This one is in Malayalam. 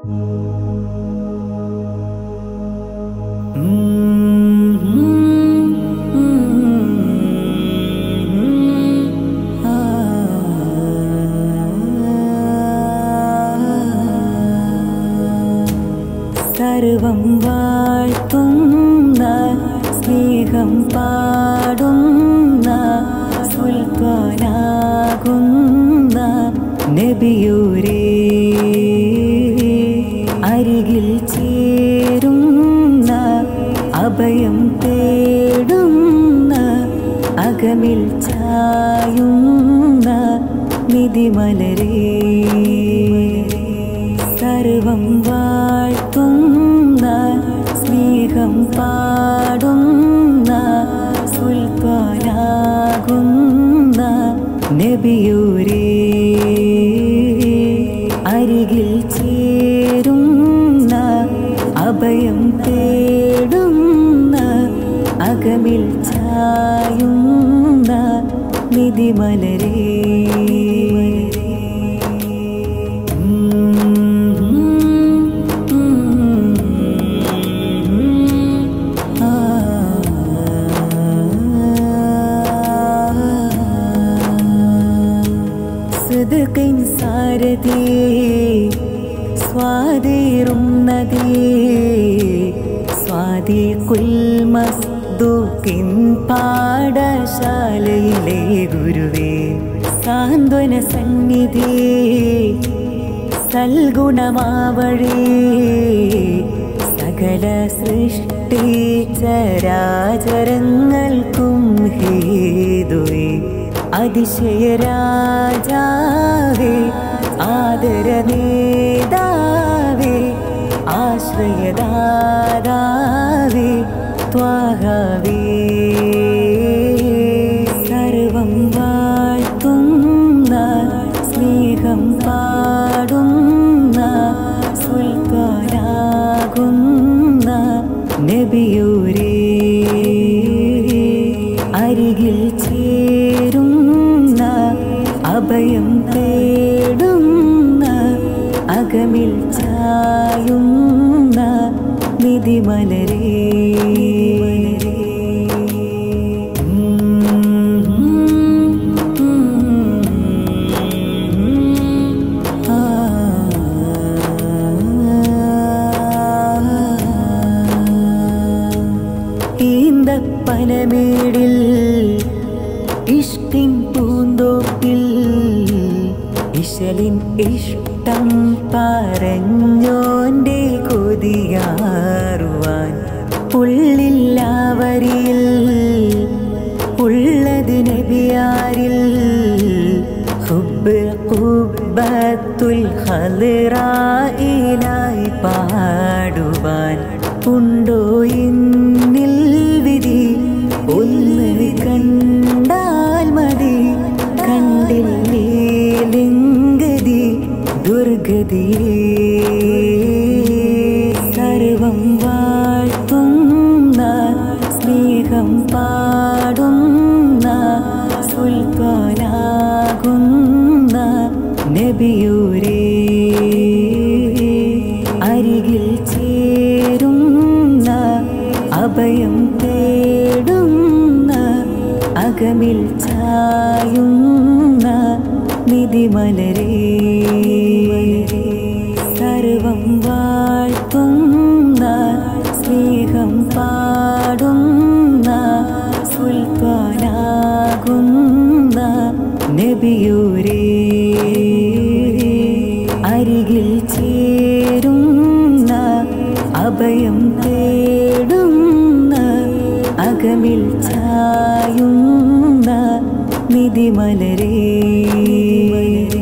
സർവം വാഴ്ത്തുന്ന സ്നേഹം പാടുന്ന സുൽത്താനാകുന്ന നബിയൂരേ അരികിൽ ചേരുന്ന അഭയം തേടുന്ന അകമിൽ ചായുന്ന നിധിമലരേ സർവം വാഴ്ത്തുന്ന സ്നേഹം പാടുന്ന സുൽത്താനാകുന്ന നബിയൂരേ അരികിൽ ചേരുന്ന അഭയം തേടുന്ന അകമിൽ ചായുന്ന നിധിമലരേ സുതുകിൻ സാരഥി സ്വാതീറും നദി സ്വാതി കുൽമസ്തുക്കിൻ പാഠശാലയിലെ ഗുരുവേ സാന്ത്വന സന്നിധി സൽഗുണമാവഴി സകല സൃഷ്ടി ചരാചരങ്ങൾക്കും ഹേതുവേ അതിശയരാജാവേ ആദരനേതാവേ ആശ്രയദാതാവേ ത്വാഹവേ സർവം വാഴ്ത്തുന്ന സ്നേഹം പാടുന്ന സുൽത്താനാകുന്ന നബിയൂരേ അരികിൽ ചേരുന്ന അഭയം തേടുന്ന അകമിൽ ചായുന്ന നിധിമലരേ ഈന്തപ്പനമേടിൽ ഇഷ്ടിൻ പൂന്തോപ്പിൽ ഇശലിൻ ഇഷ്ടം പറഞ്ഞോന്റെ കൊതിയാറുവാൻ ഉള്ളില്ലാവരിൽ ഉള്ളത് നബിയാരിൽ ഹുബ് ഖുബ്ബത്തുൽ ഖൽറായിലായി പാടുവാൻ ഉണ്ടോ ഇന്നിൽ വിധി ഒന്ന് കണ്ടാൽ മതി കണ്ടില്ലേലിംഗതി ദുർഗതിയേ സർവം വാഴ്ത്തുന്ന സ്നേഹം പാടുന്ന സുൽത്താനാകുന്ന നബിയൂരേ അരികിൽ ചേരുന്ന അഭയം തേടുന്ന അകമിൽ ചായുന്ന നിധിമലരേ സർവം വാഴ്ത്തുന്ന സ്നേഹം പാടുന്ന സുൽത്താനാകുന്ന നബിയൂരേ അരികിൽ ചേരുന്ന അഭയം തേടുന്ന അകമിൽ ചായുന്ന നിധിമലരേ